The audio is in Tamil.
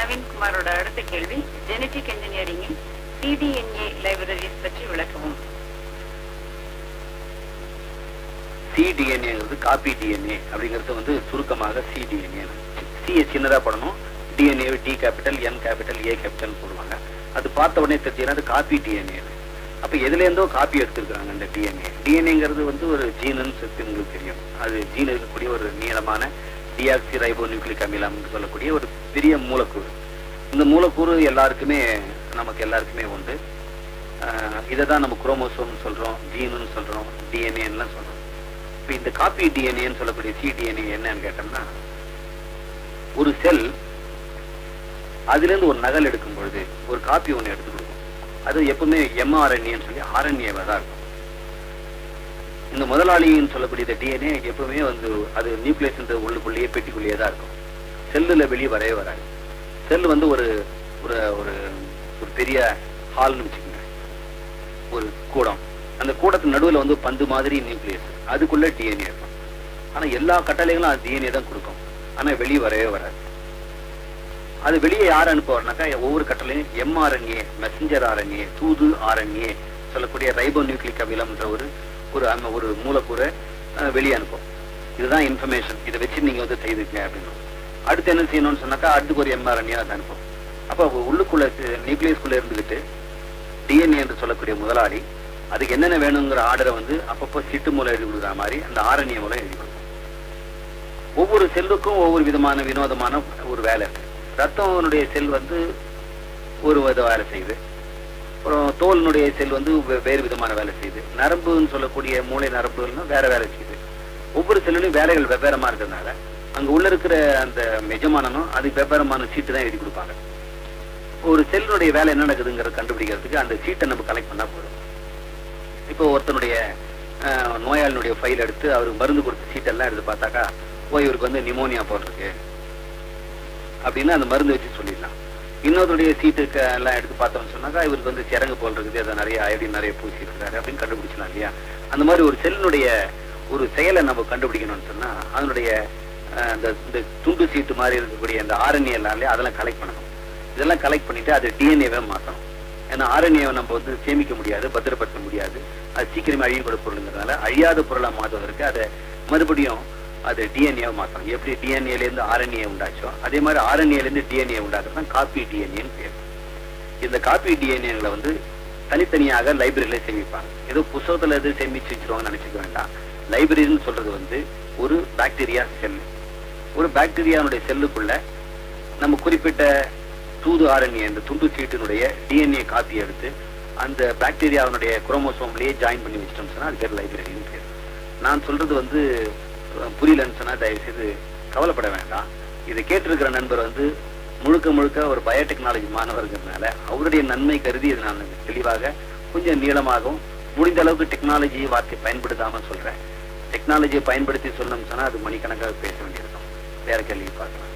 நவீன்குமாரோட அடுத்த கேள்வி ஜெனடிக் இன்ஜினியரிங்கில் சிடிஎன்ஏ லைப்ரரிஸ் பற்றி விளக்கவும் சிடிஎன்ஏங்கிறது காப்பி டிஎன்ஏ அப்படிங்கிறது வந்து சுருக்கமாக சிடிஎன்ஏ சியை சின்னதா போடணும் DNA D capital N capital A capital போடுவாங்க அது பார்த்த உடனே தெரிஞ்சுன்னா அது காப்பி டிஎன்ஏ அப்ப எதுல இருந்தோ காப்பி எடுத்திருக்காங்க அந்த டிஎன்ஏ டிஎன்ஏங்கிறது வந்து ஒரு ஜீனுன்னு சொல்லி உங்களுக்கு தெரியும் அது ஜீன் இருக்கக்கூடிய ஒரு நீளமான டிஆக்சி ரைபோ நியூக்ளிக் அமிலம்னு சொல்லக்கூடிய ஒரு பெரிய மூலக்கூறு இந்த மூலக்கூறு எல்லாருக்குமே நமக்கு எல்லாருக்குமே உண்டு இதை தான் நம்ம குரோமோசோம்னு சொல்றோம் ஜீனுன்னு சொல்றோம் டிஎன்ஏன்னு சொல்றோம் இப்போ இந்த காப்பி டிஎன்ஏன்னு சொல்லக்கூடிய சிடிஎன்ஏ என்னன்னு கேட்டோம்னா ஒரு செல் அதுல இருந்து ஒரு நகல் எடுக்கும் பொழுது ஒரு காப்பி ஒன்று எடுத்து கொடுக்கும் அது எப்பவுமே எம்ஆர்என்ஏன்னு சொல்லி ஆர்என்ஏவா தான் இருக்கும் இந்த முதலாளின்னு சொல்லக்கூடிய இந்த டிஎன்ஏ எப்பவுமே வந்து அது நியூக்ளியஸ் உள்ளுக்குள்ளேயே பெட்டிக்குள்ளேயே தான் இருக்கும் செல்லுல வெளியே வரவே வராது செல் வந்து ஒரு ஒரு ஒரு ஒரு பெரிய ஹால்னு வச்சுக்கோங்க ஒரு கூடம் அந்த கூடத்து நடுவுல வந்து பந்து மாதிரி நியூக்ளியஸ் அதுக்குள்ள டிஎன்ஏ இருக்கும் ஆனா எல்லா கட்டளைகளும் அது டிஎன்ஏ தான் கொடுக்கும் ஆனா வெளியே வரவே வராது அது வெளியே யார் அனுப்புவார்னாக்கா ஒவ்வொரு கட்டளையும் எம்ஆர்என்ஏ மெசஞ்சர் ஆர்என்ஏ தூது ஆர்என்ஏ சொல்லக்கூடிய ரைபோ நியூக்ளிக் அமிலம்ன்ற ஒரு ஒரு அந்த ஒரு மூலக்கூறை அஹ், வெளியே அனுப்பும் இதுதான் இன்ஃபர்மேஷன் இதை வச்சு நீங்க வந்து செய்துங்க அப்படின்னு அடுத்து என்ன செய்யணும்னு சொன்னாக்கா அடுத்துக்கு ஒரு எம்ஆர்என்ஏ அதை அனுப்பும் அப்போ உள்ளுக்குள்ள நியூக்ளியஸ்குள்ள இருந்துகிட்டு டிஎன்ஏ என்று சொல்லக்கூடிய முதலாளி அதுக்கு என்னென்ன வேணுங்கிற ஆர்டரை வந்து அப்பப்போ சிட்டு மூலம் எழுதி கொடுக்குற மாதிரி அந்த ஆர்என்ஏ மூலம் எழுதி கொடுக்கும் ஒவ்வொரு செல்லுக்கும் ஒவ்வொரு விதமான வினோதமான ஒரு வேலை இருக்கு ரத்தம்னுடைய செல் வந்து ஒரு வித வேலை செய்யுது அப்புறம் தோலினுடைய செல் வந்து வே- வேறு விதமான வேலை செய்யுது நரம்புன்னு சொல்லக்கூடிய மூளை நரம்புகள்னா வேற வேலை செய்யுது ஒவ்வொரு செல்லுலையும் வேலைகள் வெவ்வேறமா இருக்கிறதுனால அங்க உள்ள இருக்கிற அந்த எஜமானனும் அதுக்கு வெவ்வேறமான சீட்டு தான் எழுதி கொடுப்பாங்க ஒரு செல்லுடைய வேலை என்ன நடக்குதுங்கிறத கண்டுபிடிக்கிறதுக்கு அந்த சீட்டை நம்ம கலெக்ட் பண்ணா போதும் இப்போ ஒருத்தனுடைய அஹ், நோயாளினுடைய ஃபைல் எடுத்து அவருக்கு மருந்து கொடுத்த சீட்டெல்லாம் எடுத்து பார்த்தாக்கா ஓ இவருக்கு வந்து நிமோனியா போட்டிருக்கு அப்படின்னு அந்த மருந்து வச்சு சொல்லிடலாம் இன்னொருடைய சீட்டுக்கு எல்லாம் எடுத்து பார்த்தோம்னு சொன்னாக்கா இவருக்கு வந்து சிறங்கு போல் இருக்குது அதை நிறைய அயோடின் நிறைய பூசி இருக்கிறாரு அப்படின்னு கண்டுபிடிச்சலாம் இல்லையா அந்த மாதிரி ஒரு செல்லினுடைய ஒரு செயலை நம்ம கண்டுபிடிக்கணும்னு சொன்னா அதனுடைய அஹ், அந்த இந்த துண்டு சீட்டு மாதிரி இருக்கக்கூடிய அந்த ஆர்என்ஏ எல்லாம் இல்லையா அதெல்லாம் கலெக்ட் பண்ணணும் இதெல்லாம் கலெக்ட் பண்ணிட்டு அது டிஎன்ஏவை மாற்றணும் ஏன்னா ஆர்என்ஏவை நம்ம வந்து சேமிக்க முடியாது பத்திரப்படுத்த முடியாது அது சீக்கிரமே அழியக்கூடிய பொருளுங்கிறதுனால அழியாத பொருளா மாற்றுவதற்கு அதை மறுபடியும் அது டிஎன்ஏ மாற்றணும் எப்படி டிஎன்ஏல இருந்து ஆர்என்ஏ உண்டாச்சோ அதே மாதிரி ஆர்என்ஏல இருந்து டிஎன்ஏ உண்டாக்குறது தான் காப்பி டிஎன்ஏன்னு பேர் இந்த காப்பி டிஎன்ஏங்களை வந்து தனித்தனியாக லைப்ரரியில சேமிப்பாங்க ஏதோ புத்தகத்துல எது சேமிச்சு வச்சிருவாங்கன்னு நினைச்சுக்க வேண்டாம் லைப்ரரின்னு சொல்றது வந்து ஒரு பாக்டீரியா செல் ஒரு பாக்டீரியாவுடைய செல்லுக்குள்ள நம்ம குறிப்பிட்ட தூது ஆர்என்ஏ இந்த துண்டு சீட்டினுடைய டிஎன்ஏ காப்பி எடுத்து அந்த பாக்டீரியாவினுடைய குரோமோசோம்லயே ஜாயின் பண்ணி வச்சிட்டோம்னு சொன்னா அது பேர் லைப்ரரின்னு பேர் நான் சொல்றது வந்து அஹ், புரியலன்னு சொன்னா தயவு செய்து கவலைப்பட வேண்டாம் இதை கேட்டிருக்கிற நண்பர் வந்து முழுக்க முழுக்க ஒரு பயோடெக்னாலஜி மாணவர்கிறதுனால அவருடைய நன்மை கருதி இதை நான் தெளிவாக கொஞ்சம் நீளமாகவும் முடிந்த அளவுக்கு டெக்னாலஜி வார்த்தை பயன்படுத்தாம சொல்றேன் டெக்னாலஜியை பயன்படுத்தி சொல்லணும்னு சொன்னா அது மணிக்கணக்காக பேச வேண்டியிருக்கும் வேற கேள்வி பார்க்கலாம்